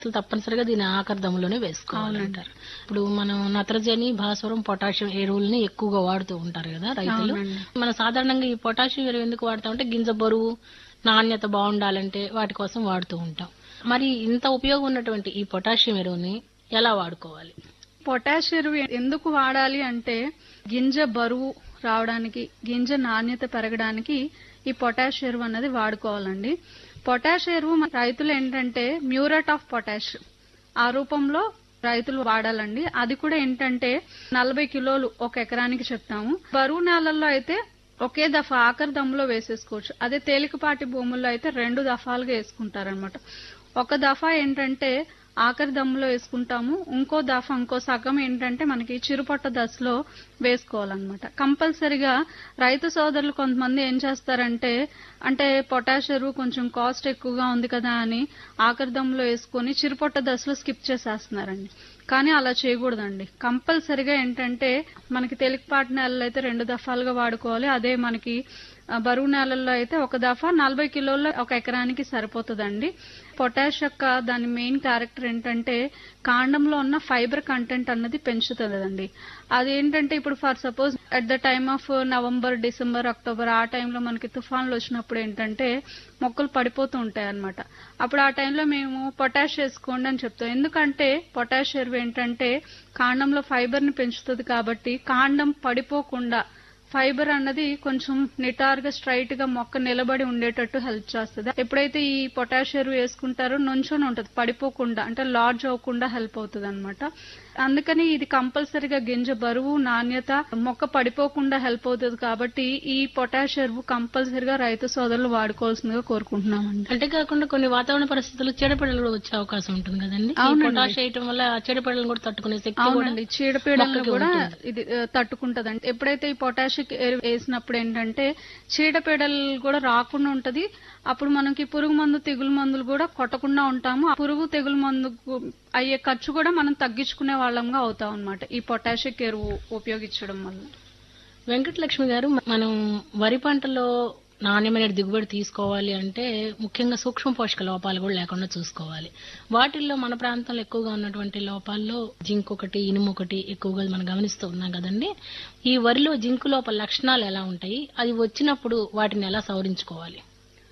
అసలు తప్పనిసరిగా దీని ఆఖరి దమ్ములోనే వేసుకోవాలంటారు ఇప్పుడు మనం నత్రజని భాస్వరం పొటాషియం ఎరువుల్ని ఎక్కువగా వాడుతూ ఉంటారు కదా రైతులు అవునండి. మనం సాధారణంగా ఈ పొటాషియం ఎరువు ఎందుకు వాడతామంటే గింజ బరువు నాణ్యత బాగుండాలంటే వాటి కోసం వాడుతూ ఉంటాం మరి ఇంత ఉపయోగం ఉన్నటువంటి ఈ పొటాషియం ఎరువుని ఎలా వాడుకోవాలి పొటాష్ ఎరువు ఎందుకు వాడాలి అంటే గింజ బరువు రావడానికి గింజ నాణ్యత పెరగడానికి ఈ పొటాష్ ఎరువు అన్నది వాడుకోవాలండి పొటాష్ ఎరువు మన రైతులు ఏంటంటే మ్యూరేట్ ఆఫ్ పొటాష్ ఆ రూపంలో రైతులు వాడాలండి అది కూడా ఏంటంటే నలభై కిలోలు ఒక ఎకరానికి చెప్తాము బరువు నేలల్లో అయితే ఒకే దఫా ఆఖరి దమ్ములో వేసేసుకోవచ్చు అదే తేలికపాటి భూముల్లో అయితే రెండు దఫాలుగా వేసుకుంటారనమాట ఒక దఫా ఏంటంటే ఆఖరి దమ్ములో వేసుకుంటాము ఇంకో దఫా ఇంకో సగం ఏంటంటే మనకి చిరుపొట్ట దశలో వేసుకోవాలన్నమాట కంపల్సరిగా రైతు సోదరులు కొంతమంది ఏం చేస్తారంటే అంటే పొటాష్ ఎరువు కొంచెం కాస్ట్ ఎక్కువగా ఉంది కదా అని ఆఖరి దమ్ములో వేసుకొని చిరుపొట్ట దశలో స్కిప్ చేసేస్తున్నారండి కానీ అలా చేయకూడదండి కంపల్సరిగా ఏంటంటే మనకి తేలికపాటి నేలలు అయితే రెండు దఫాలుగా వాడుకోవాలి అదే మనకి ఆ, బరువు నేలల్లో అయితే ఒక దఫా నలభై కిలోల ఒక ఎకరానికి సరిపోతుందండి పొటాష్ యొక్క దాని మెయిన్ క్యారెక్టర్ ఏంటంటే కాండంలో ఉన్న ఫైబర్ కంటెంట్ అన్నది పెంచుతుందండి అది ఏంటంటే ఇప్పుడు for suppose at the time of November December October ఆ టైంలో మనకి తుఫాన్లు వచ్చినప్పుడు ఏంటంటే మొక్కలు పడిపోతూ ఉంటాయి అన్నమాట అప్పుడు ఆ టైంలో మేము పొటాష్ వేసుకోండి అని చెప్తాం ఎందుకంటే పొటాష్ ఎరువు ఏంటంటే కాండంలో ఫైబర్ ని పెంచుతుంది కాబట్టి కాండం పడిపోకుండా ఫైబర్ అన్నది కొంచెం నిటారుగా స్ట్రైట్ గా మొక్క నిలబడి ఉండేటట్టు హెల్ప్ చేస్తుంది ఎప్పుడైతే ఈ పొటాష్ ఎరువు వేసుకుంటారో నుంచొని ఉంటది పడిపోకుండా అంటే లార్జ్ అవ్వకుండా హెల్ప్ అవుతుంది అనమాట అందుకని ఇది కంపల్సరిగా గింజ బరువు నాణ్యత మొక్క పడిపోకుండా హెల్ప్ అవుతుంది కాబట్టి ఈ పొటాష్ ఎరువు కంపల్సరిగా రైతు సోదరులు వాడుకోవాల్సిందిగా కోరుకుంటున్నామండి అంటే కాకుండా కొన్ని వాతావరణ పరిస్థితుల్లో చీడపీడలు కూడా వచ్చే అవకాశం ఉంటుంది కదండి ఈ అవునండి. పొటాష్ వేయటం వల్ల ఆ చీడపీడలను కూడా తట్టుకునే శక్తి కూడా అవునండి చీడపీడలను మొక్కకి కూడా ఉంటుంది. ఇది ఆ, తట్టుకుంటదండి ఎప్పుడైతే ఈ పొటాషిక్ ఎరువు వేసినప్పుడు ఏంటంటే చీడపీడలు కూడా రాకుండా ఉంటది అప్పుడు మనకి పురుగు మందు తెగులు మందులు కూడా కొట్టకుండా ఉంటాము ఆ పురుగు తెగులు మందు అయ్యే ఖర్చు కూడా మనం తగ్గించుకునే వాళ్ళంగా అవుతాం అన్నమాట ఈ పొటాషిక్ ఎరువు ఉపయోగించడం వల్ల వెంకటలక్ష్మి గారు మనం వరి పంటలో నాణ్యమైన దిగుబడి తీసుకోవాలి అంటే ముఖ్యంగా సూక్ష్మ పోషక లోపాలు కూడా లేకుండా చూసుకోవాలి వాటిల్లో మన ప్రాంతంలో ఎక్కువగా ఉన్నటువంటి లోపాల్లో జింక్ ఒకటి ఇనుము ఒకటి ఎక్కువగా మనం గమనిస్తూ ఉన్నాం కదండి ఈ వరిలో జింకు లోపల లక్షణాలు ఎలా ఉంటాయి అది వచ్చినప్పుడు వాటిని ఎలా సవరించుకోవాలి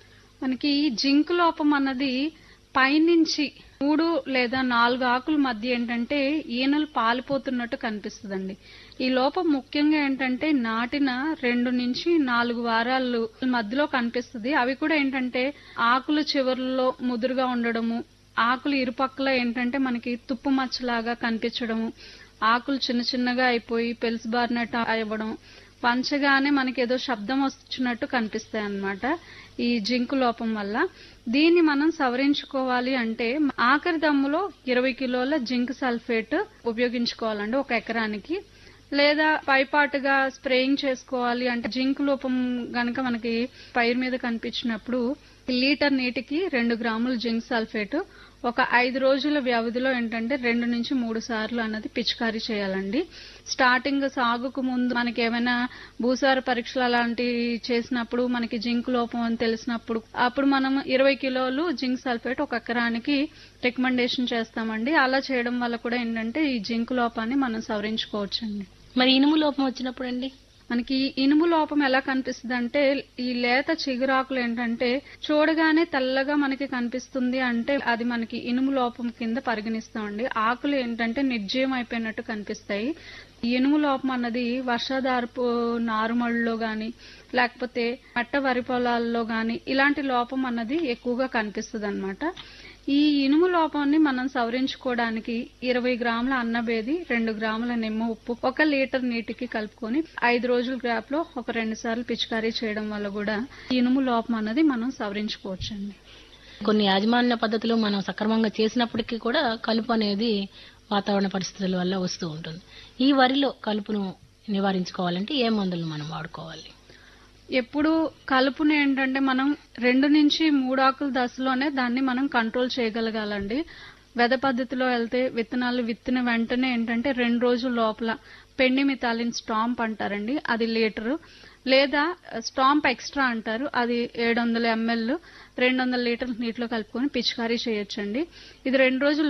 మనకి జింక్ లోపం అన్నది పైనుంచి మూడు లేదా నాలుగు ఆకుల మధ్య ఏంటంటే ఈనెలు పాలిపోతున్నట్టు కనిపిస్తుందండి ఈ లోపం ముఖ్యంగా ఏంటంటే నాటిన రెండు నుంచి నాలుగు వారాలు మధ్యలో కనిపిస్తుంది అవి కూడా ఏంటంటే ఆకుల చివర్లలో ముదురుగా ఉండడము ఆకులు ఇరుపక్కల ఏంటంటే మనకి తుప్పు మచ్చలాగా కనిపించడము ఆకులు చిన్న చిన్నగా అయిపోయి పెలుసుబారినట్టు అవ్వడం పంచగానే మనకి ఏదో శబ్దం వచ్చినట్టు కనిపిస్తాయి అన్నమాట ఈ జింకు లోపం వల్ల దీన్ని మనం సవరించుకోవాలి అంటే ఆఖరి దమ్ములో ఇరవై కిలోల జింక్ సల్ఫేట్ ఉపయోగించుకోవాలండి ఒక ఎకరానికి లేదా పైపాటుగా స్ప్రేయింగ్ చేసుకోవాలి అంటే జింక్ లోపం గనక మనకి పైరు మీద కనిపించినప్పుడు లీటర్ నీటికి రెండు గ్రాముల జింక్ సల్ఫేట్ ఒక ఐదు రోజుల వ్యవధిలో ఏంటంటే రెండు నుంచి మూడు సార్లు అన్నది పిచికారీ చేయాలండి స్టార్టింగ్ సాగుకు ముందు మనకి ఏమైనా భూసార పరీక్షలు అలాంటివి చేసినప్పుడు మనకి జింక్ లోపం అని తెలిసినప్పుడు అప్పుడు మనం ఇరవై కిలోలు జింక్ సల్ఫేట్ ఒక ఎకరానికి రికమెండేషన్ చేస్తామండి అలా చేయడం వల్ల కూడా ఏంటంటే ఈ జింక్ లోపాన్ని మనం సవరించుకోవచ్చండి మరి ఇనుము లోపం వచ్చినప్పుడు అండి మనకి ఇనుము లోపం ఎలా కనిపిస్తుంది అంటే ఈ లేత చిగురాకులు ఏంటంటే చూడగానే తెల్లగా మనకి కనిపిస్తుంది అంటే అది మనకి ఇనుము లోపం కింద పరిగణిస్తామండి ఆకులు ఏంటంటే నిర్జీవం అయిపోయినట్టు కనిపిస్తాయి ఈ ఇనుము లోపం అన్నది వర్షాధారపు నారుమళ్ళలో గాని లేకపోతే మెట్ట వరి పొలాల్లో గాని ఇలాంటి లోపం అన్నది ఎక్కువగా కనిపిస్తుంది ఈ ఇనుము లోపాన్ని మనం సవరించుకోవడానికి ఇరవై గ్రాముల అన్నబేది రెండు గ్రాముల నిమ్మ ఉప్పు ఒక లీటర్ నీటికి కలుపుకొని ఐదు రోజుల గ్యాప్ లో ఒక రెండు సార్లు పిచికారీ చేయడం వల్ల కూడా ఈ ఇనుము లోపం అన్నది మనం సవరించుకోవచ్చండి కొన్ని యాజమాన్య పద్ధతులు మనం సక్రమంగా చేసినప్పటికీ కూడా కలుపు అనేది వాతావరణ పరిస్థితుల వల్ల వస్తూ ఉంటుంది ఈ వరిలో కలుపును నివారించుకోవాలంటే ఏ మందులను మనం వాడుకోవాలి ఎప్పుడు కలుపుని ఏంటంటే మనం రెండు నుంచి మూడు ఆకుల దశలోనే దాన్ని మనం కంట్రోల్ చేయగలగాలండి వెద పద్ధతిలో వెళ్తే విత్తనాలు విత్తిన వెంటనే ఏంటంటే రెండు రోజుల లోపల పెండి మితాలిన్ స్టాంప్ అంటారండి అది లీటరు లేదా స్టాంప్ ఎక్స్ట్రా అంటారు అది ఏడు వందల ఎంఎల్ రెండు వందల లీటర్ల నీటిలో కలుపుకొని పిచికారీ చేయొచ్చండి ఇది రెండు రోజులు